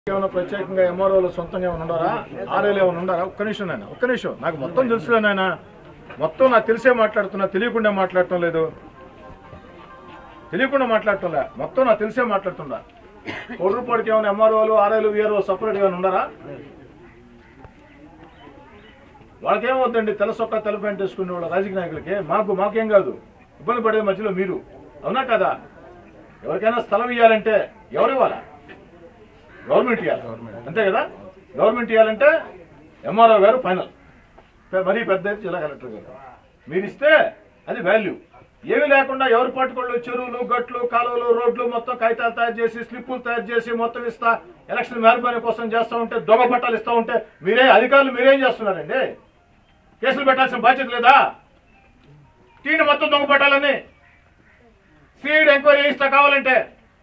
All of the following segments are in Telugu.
ఏమైనా ప్రత్యేకంగా ఎంఆర్ఓలు సొంతంగా ఏమైనా ఉండారా ఆర్ఏలు ఏమైనా ఉండారా ఒక్క నిమిషం నాయన ఒక్క నిమిషం నాకు మొత్తం తెలుసులే నాయన మొత్తం నాకు తెలిసే మాట్లాడుతున్నా తెలియకుండా మాట్లాడటం లేదు తెలియకుండా మాట్లాడటంలే మొత్తం నాకు తెలిసే మాట్లాడుతుందా కోటి రూపాయలకి ఏమైనా ఎంఆర్ఓలు ఆర్ఏలు విఆర్ఓ సపరేట్ ఏమైనా ఉండారా వాళ్ళకేమవుతుందండి తెల్ల సొక్క తెల్ల ప్యాంట్ వేసుకునే వాళ్ళ రాజకీయ నాయకులకి మాకు మాకేం కాదు ఇబ్బంది పడే మధ్యలో మీరు అవునా కదా ఎవరికైనా స్థలం ఇవ్వాలంటే ఎవరు ఇవ్వాలా గవర్నమెంట్ ఇవ్వాలి అంతే కదా గవర్నమెంట్ ఇవ్వాలంటే ఎంఆర్ఓ గారు ఫైనల్ పె- మరీ పెద్ద అయితే జిల్లా కలెక్టర్ గారు మీరు ఇస్తే అది వాల్యూ ఏమీ లేకుండా ఎవరు పట్టుకోళ్ళు చెరువులు గట్లు కాలువలు రోడ్లు మొత్తం కాగితాలు తయారు చేసి స్లిప్పులు తయారు చేసి మొత్తం ఇస్తా ఎలక్షన్ మెహర్బానీ కోసం చేస్తూ ఉంటే దొంగ పట్టాలు ఇస్తూ ఉంటే మీరే అధికారులు మీరేం చేస్తున్నారండి కేసులు పెట్టాల్సిన బాధ్యత లేదా తీయండి మొత్తం దొంగ పట్టాలని సీడ్ ఎంక్వైరీ చేయిస్తా కావాలంటే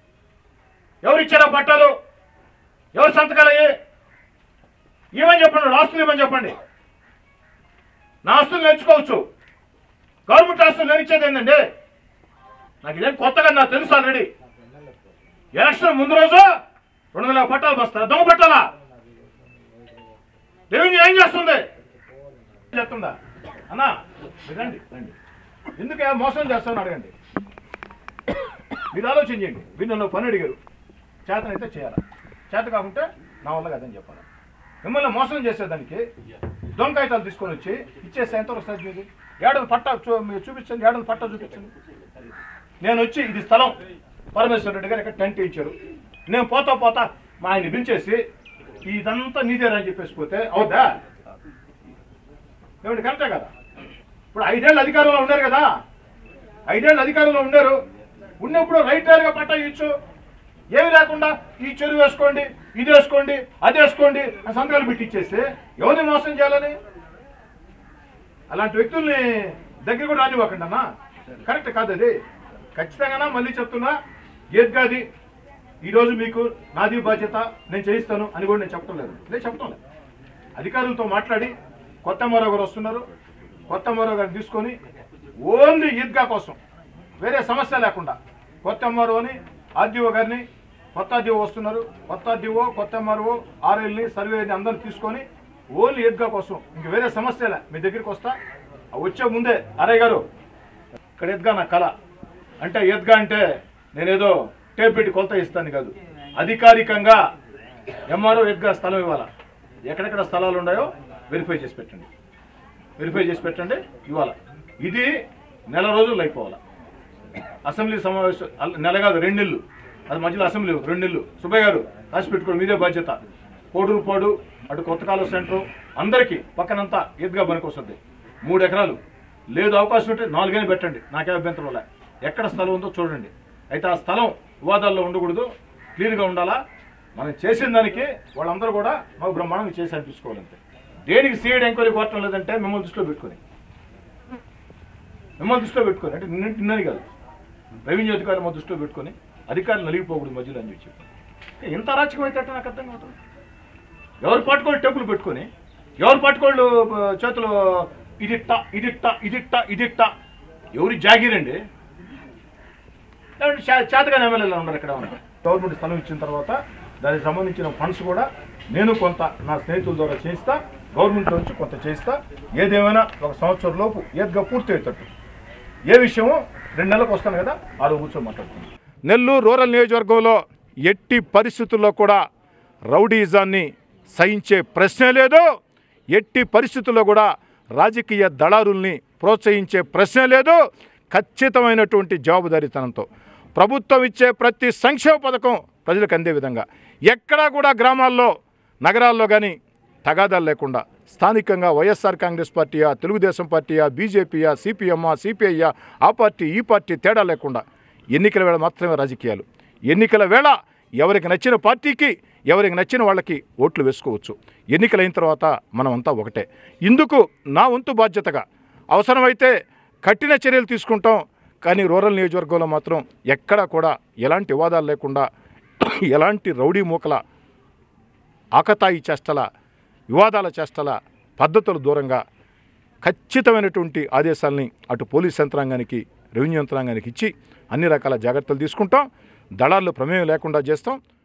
ఎవరు ఇచ్చారా పట్టాలు ఎవరు సంతకాలు అయ్యి ఇవ్వని చెప్పండి ఆస్తులు ఇవ్వని చెప్పండి నా ఆస్తులు నేర్చుకోవచ్చు గవర్నమెంట్ ఆస్తులు నేను ఇచ్చేది ఏంటండి నాకు ఇదేం కొత్తగా నాకు తెలుసు ఆల్రెడీ ఎలక్షన్ ముందు రోజు రెండు వందల పట్టాలు వస్తారా దొంగ పట్టాలా రెవెన్యూ ఏం చేస్తుంది చెప్తుందా అన్నా మీరు రండి రండి ఎందుకు మోసం చేస్తామని అడగండి మీరు ఆలోచన చేయండి మీరు నన్ను పని అడిగారు చేతనైతే చేయాలా చేత కాకుంటే నా వల్ల కదని చెప్పాలి మిమ్మల్ని మోసం చేసేదానికి దొంగ కాగితాలు తీసుకొని వచ్చి ఇచ్చేస్తే ఎంత వస్తుంది మీది ఏడాది పట్ట చూ- మీరు చూపించండి ఏడాది పట్ట చూపించండి నేను వచ్చి ఇది స్థలం పరమేశ్వర రెడ్డి గారు ఇక్కడ టెంట్ ఇచ్చారు నేను పోతా పోతా మా ఆయన పిలిచేసి ఇదంతా నీదేరా అని చెప్పేసి పోతే అవుదా ఏమంటే కరెక్టే కదా ఇప్పుడు ఐదేళ్ళు అధికారంలో ఉన్నారు కదా ఐదేళ్ళు అధికారంలో ఉన్నారు ఉన్నప్పుడు రైట్ గా పట్టా ఇచ్చు ఏమి లేకుండా ఈ చెరువు వేసుకోండి ఇది వేసుకోండి అది వేసుకోండి అని సంతకాలు పెట్టి ఇచ్చేస్తే ఎవరిని మోసం చేయాలని అలాంటి వ్యక్తుల్ని దగ్గర కూడా రానివ్వకండి అన్న కరెక్ట్ కాదు అది ఖచ్చితంగా మళ్ళీ చెప్తున్నా గేద్గాది ఈరోజు మీకు నాది బాధ్యత నేను చేయిస్తాను అని కూడా నేను చెప్పడం లేదు నేను చెప్పడం లేదు అధికారులతో మాట్లాడి కొత్త మరో గారు వస్తున్నారు కొత్త మరో గారిని తీసుకొని ఓన్లీ ఈద్గా కోసం వేరే సమస్య లేకుండా కొత్త ఎంఆర్ఓని ఆర్డీఓ గారిని కొత్త ఆర్డీఓ వస్తున్నారు కొత్త ఆర్డీఓ కొత్త ఎంఆర్ఓ ఆర్ఎల్ని సర్వేని అందరిని తీసుకొని ఓన్లీ ఈద్గా కోసం ఇంక వేరే సమస్యలే మీ దగ్గరికి వస్తా ఆ వచ్చే ముందే అరయ్య గారు ఇక్కడ ఈద్గా నా కళ అంటే ఈద్గా అంటే నేనేదో టేప్ పెట్టి కొలత ఇస్తాను కాదు అధికారికంగా ఎంఆర్ఓ ఈద్గా స్థలం ఇవ్వాలా ఎక్కడెక్కడ స్థలాలు ఉన్నాయో వెరిఫై చేసి పెట్టండి వెరిఫై చేసి పెట్టండి ఇవాళ ఇది నెల రోజులు అయిపోవాలి అసెంబ్లీ సమావేశం అల్- నెల కాదు రెండు నెలలు అది మధ్యలో అసెంబ్లీ రెండు నెలలు సుబ్బయ్య గారు రాసి పెట్టుకోండి మీదే బాధ్యత కోడూరుపాడు అటు కొత్త కాలువ సెంటర్ అందరికీ పక్కనంతా ఈద్గా పనికొస్తుంది మూడు ఎకరాలు లేదు అవకాశం ఉంటే నాలుగైనా పెట్టండి నాకే అభ్యంతరం లే ఎక్కడ స్థలం ఉందో చూడండి అయితే ఆ స్థలం వివాదాల్లో ఉండకూడదు క్లియర్గా ఉండాలా మనం చేసిన దానికి వాళ్ళందరూ కూడా మాకు బ్రహ్మాండంగా చేసి అనిపించుకోవాలంతే దేనికి సీఎడ్ ఎంక్వైరీ కోరటం లేదంటే మిమ్మల్ని దృష్టిలో పెట్టుకొని మిమ్మల్ని దృష్టిలో పెట్టుకొని అంటే నిన్న నిన్నని కాదు రెవెన్యూ అధికారులు మా దృష్టిలో పెట్టుకొని అధికారులు నలిగిపోకూడదు మధ్యలో అని చెప్పి ఎంత అరాచకం అయితే అట్ట నాకు అర్థం కావట్లేదు ఎవరు పట్టుకోళ్ళు టెంపుల్ పెట్టుకొని ఎవరు పట్టుకోళ్ళు ఆ, చేతులు ఇదిట్ట ఇదిట్ట ఇదిట్ట ఇదిట్ట ఎవరి జాగీరండి లేదంటే చే- చేతగానే ఎమ్మెల్యేలు ఉన్నారు ఇక్కడ ఉన్నారు గవర్నమెంట్ స్థలం ఇచ్చిన తర్వాత దానికి సంబంధించిన ఫండ్స్ కూడా నేను కొంత నా స్నేహితుల ద్వారా చేయిస్తా గవర్నమెంట్ నుంచి కొంత చేయిస్తా ఏదేమైనా ఒక సంవత్సరం లోపు ఏదిగా పూర్తి అయ్యేటట్టు ఏ విషయమో రెండు నెలలకు వస్తాను కదా ఆ రోజు కూర్చొని మాట్లాడుతున్నాను నెల్లూరు రూరల్ నియోజకవర్గంలో ఎట్టి పరిస్థితుల్లో కూడా రౌడీజాన్ని సహించే ప్రశ్నే లేదు ఎట్టి పరిస్థితుల్లో కూడా రాజకీయ దళారుల్ని ప్రోత్సహించే ప్రశ్నే లేదు ఖచ్చితమైనటువంటి జవాబుదారీతనంతో ప్రభుత్వం ఇచ్చే ప్రతి సంక్షేమ పథకం ప్రజలకు అందే విధంగా ఎక్కడా కూడా గ్రామాల్లో నగరాల్లో కానీ తగాదాలు లేకుండా స్థానికంగా వైఎస్ఆర్ కాంగ్రెస్ పార్టీయా తెలుగుదేశం పార్టీయా బీజేపీయా సిపిఎమ్మా సిపిఐయా ఆ పార్టీ ఈ పార్టీ తేడా లేకుండా ఎన్నికల వేళ మాత్రమే రాజకీయాలు ఎన్నికల వేళ ఎవరికి నచ్చిన పార్టీకి ఎవరికి నచ్చిన వాళ్ళకి ఓట్లు వేసుకోవచ్చు ఎన్నికలైన తర్వాత మనం అంతా ఒకటే ఇందుకు నా వంతు బాధ్యతగా అవసరమైతే కఠిన చర్యలు తీసుకుంటాం కానీ రూరల్ నియోజకవర్గంలో మాత్రం ఎక్కడా కూడా ఎలాంటి వివాదాలు లేకుండా ఎలాంటి రౌడీ మూకల ఆకతాయి చేష్టల వివాదాల చేష్టల పద్ధతుల దూరంగా ఖచ్చితమైనటువంటి ఆదేశాలని అటు పోలీస్ యంత్రాంగానికి రెవెన్యూ యంత్రాంగానికి ఇచ్చి అన్ని రకాల జాగ్రత్తలు తీసుకుంటాం దళాల్లో ప్రమేయం లేకుండా చేస్తాం